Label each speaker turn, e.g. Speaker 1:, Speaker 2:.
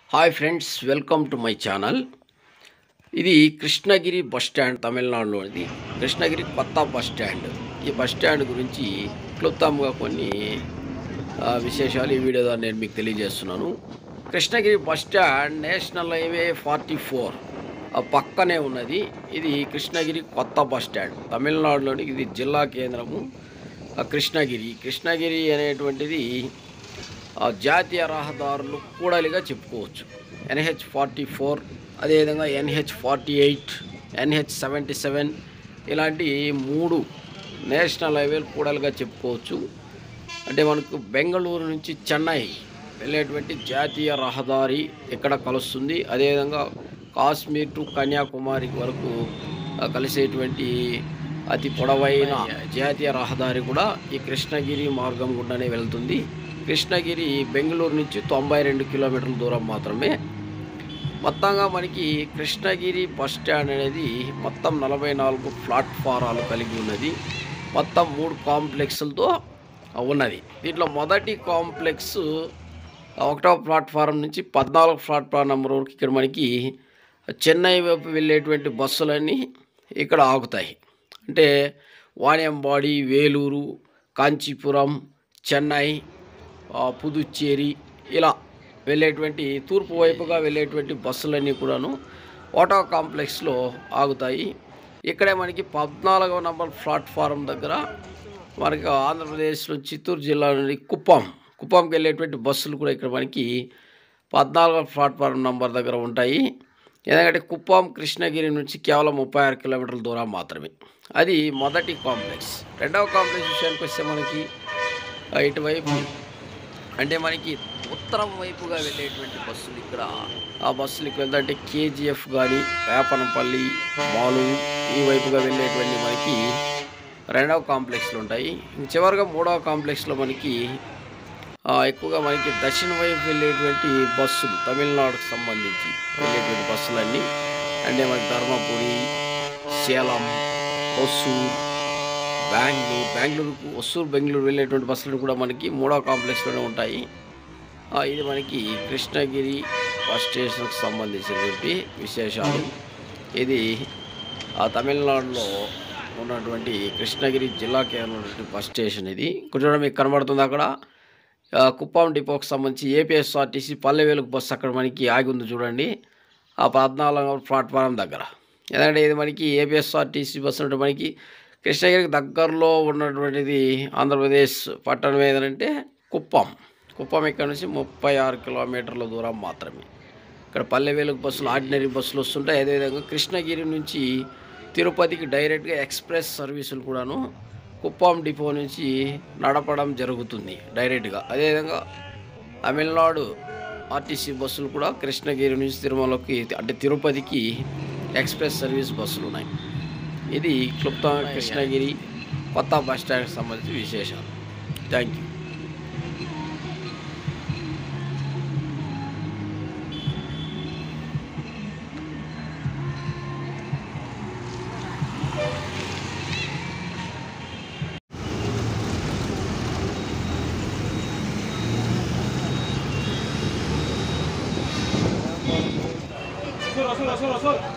Speaker 1: Hi friends welcome to my channel ఇది Krishnagiri bus stand తమిళనాడులోనిది కృష్ణగిరి కొత్త బస్ స్టాండ్ ఈ బస్ స్టాండ్ గురించి క్లుప్తంగా కొన్ని ఆ, విశేషాలు ఈ వీడియో ద్వారా నేను మీకు తెలియజేస్తున్నాను Krishnagiri bus stand national highway forty four పక్కనే ఉన్నది ఇది కృష్ణగిరి కొత్త బస్ స్టాండ్ తమిళనాడులోని ఇది జిల్లా కేంద్రము ఆ, కృష్ణగిరి కృష్ణగిరి అనేటువంటిది ఆ జాతీయ రహదారులు కూడలిగా చెప్పుకోవచ్చు ఎన్హెచ్ ఫార్టీ ఫోర్ అదేవిధంగా NH forty eight NH seventy seven ఇలాంటి మూడు నేషనల్ హైవేలు కూడలిగా చెప్పుకోవచ్చు అంటే మనకు బెంగళూరు నుంచి చెన్నై వెళ్ళేటువంటి జాతీయ రహదారి ఇక్కడ కలుస్తుంది అదేవిధంగా కాశ్మీర్ టు కన్యాకుమారి వరకు ఆ, కలిసేటువంటి అతి పొడవైన జాతీయ రహదారి కూడా ఈ కృష్ణగిరి మార్గం గుండానే వెళ్తుంది కృష్ణగిరి బెంగళూరు నుంచి తొంభై రెండు కిలోమీటర్ల దూరం మాత్రమే మొత్తంగా మనకి కృష్ణగిరి బస్ స్టాండ్ అనేది మొత్తం నలభై నాలుగు ప్లాట్ఫారాలు కలిగి ఉన్నది మొత్తం మూడు కాంప్లెక్స్లతో ఉన్నది దీంట్లో మొదటి కాంప్లెక్స్ ఒకటో ప్లాట్ఫారం నుంచి పద్నాలుగు ప్లాట్ఫారం నెంబర్ వరకు ఇక్కడ మనకి చెన్నై వైపు వెళ్ళేటువంటి బస్సులన్నీ ఇక్కడ ఆగుతాయి అంటే వాణియంబాడి వేలూరు కాంచీపురం చెన్నై ఆ, పుదుచ్చేరి ఇలా వెళ్ళేటువంటి తూర్పు వైపుగా వెళ్ళేటువంటి బస్సులన్నీ కూడాను ఓటో కాంప్లెక్స్లో ఆగుతాయి ఇక్కడే మనకి పద్నాలుగవ నంబర్ ప్లాట్ఫారం దగ్గర మనకి ఆంధ్రప్రదేశ్లో చిత్తూరు జిల్లా నుండి కుప్పం కుప్పంకి వెళ్ళేటువంటి బస్సులు కూడా ఇక్కడ మనకి పద్నాలుగవ ప్లాట్ఫారం నంబర్ దగ్గర ఉంటాయి ఎందుకంటే కుప్పం కృష్ణగిరి నుంచి కేవలం ముప్పై ఆరు కిలోమీటర్ల దూరం మాత్రమే అది మొదటి కాంప్లెక్స్ రెండవ కాంప్లెక్స్ విషయానికి వస్తే మనకి ఆ, ఇటువైపు అంటే మనకి ఉత్తరం వైపుగా వెళ్ళేటువంటి బస్సులు ఇక్కడ ఆ బస్సులకు వెళ్తుంటే కేజీఎఫ్ కానీ వేపనపల్లి మాలు ఈ వైపుగా వెళ్ళేటువంటి మనకి రెండవ కాంప్లెక్స్లు ఉంటాయి ఇంక చివరిగా మూడవ కాంప్లెక్స్లో మనకి ఆ, ఎక్కువగా మనకి దక్షిణ వైపు వెళ్ళేటువంటి బస్సులు తమిళనాడుకు సంబంధించి వెళ్ళేటువంటి బస్సులన్నీ అంటే మనకి ధర్మపురి సేలం హొసూర్ బెంగళూరు బెంగళూరుకు ఒసూరు బెంగళూరు వెళ్ళేటువంటి బస్సులు కూడా మనకి మూడో కాంప్లెక్స్లోనే ఉంటాయి ఆ, ఇది మనకి కృష్ణగిరి బస్ స్టేషన్కి సంబంధించినటువంటి విశేషాలు ఇది ఆ తమిళనాడులో ఉన్నటువంటి కృష్ణగిరి జిల్లా కేంద్రంలో ఉన్నటువంటి బస్ స్టేషన్ ఇది ఇక్కడ చూడండి మీకు కనబడుతుంది అక్కడ ఆ, కుప్పం డిపోకి సంబంధించి ఏపీఎస్ఆర్టీసీ పల్లెవేలుకు బస్సు అక్కడ మనకి ఆగి ఉంది చూడండి ఆ పద్నాలుగు ప్లాట్ఫారం దగ్గర ఎందుకంటే ఇది మనకి ఏపీఎస్ఆర్టీసీ బస్సు అంటే మనకి కృష్ణగిరికి దగ్గరలో ఉన్నటువంటిది ఆంధ్రప్రదేశ్ పట్టణం ఏదంటే కుప్పం కుప్పం ఇక్కడ నుంచి ముప్పై ఆరు కిలోమీటర్ల దూరం మాత్రమే ఇక్కడ పల్లెవేలుకు బస్సులు ఆర్డినరీ బస్సులు వస్తుంటాయి అదేవిధంగా కృష్ణగిరి నుంచి తిరుపతికి డైరెక్ట్గా ఎక్స్ప్రెస్ సర్వీసులు కూడాను కుప్పం డిపో నుంచి నడపడం జరుగుతుంది డైరెక్ట్గా అదేవిధంగా తమిళనాడు ఆర్టీసీ బస్సులు కూడా కృష్ణగిరి నుంచి తిరుమలకి అంటే తిరుపతికి ఎక్స్ప్రెస్ సర్వీస్ బస్సులు ఉన్నాయి ఇది క్లుప్తంగా కృష్ణగిరి కొత్త బస్ స్టాండ్కి సంబంధించిన విశేషాలు thank you
Speaker 2: Solo, solo, solo, solo.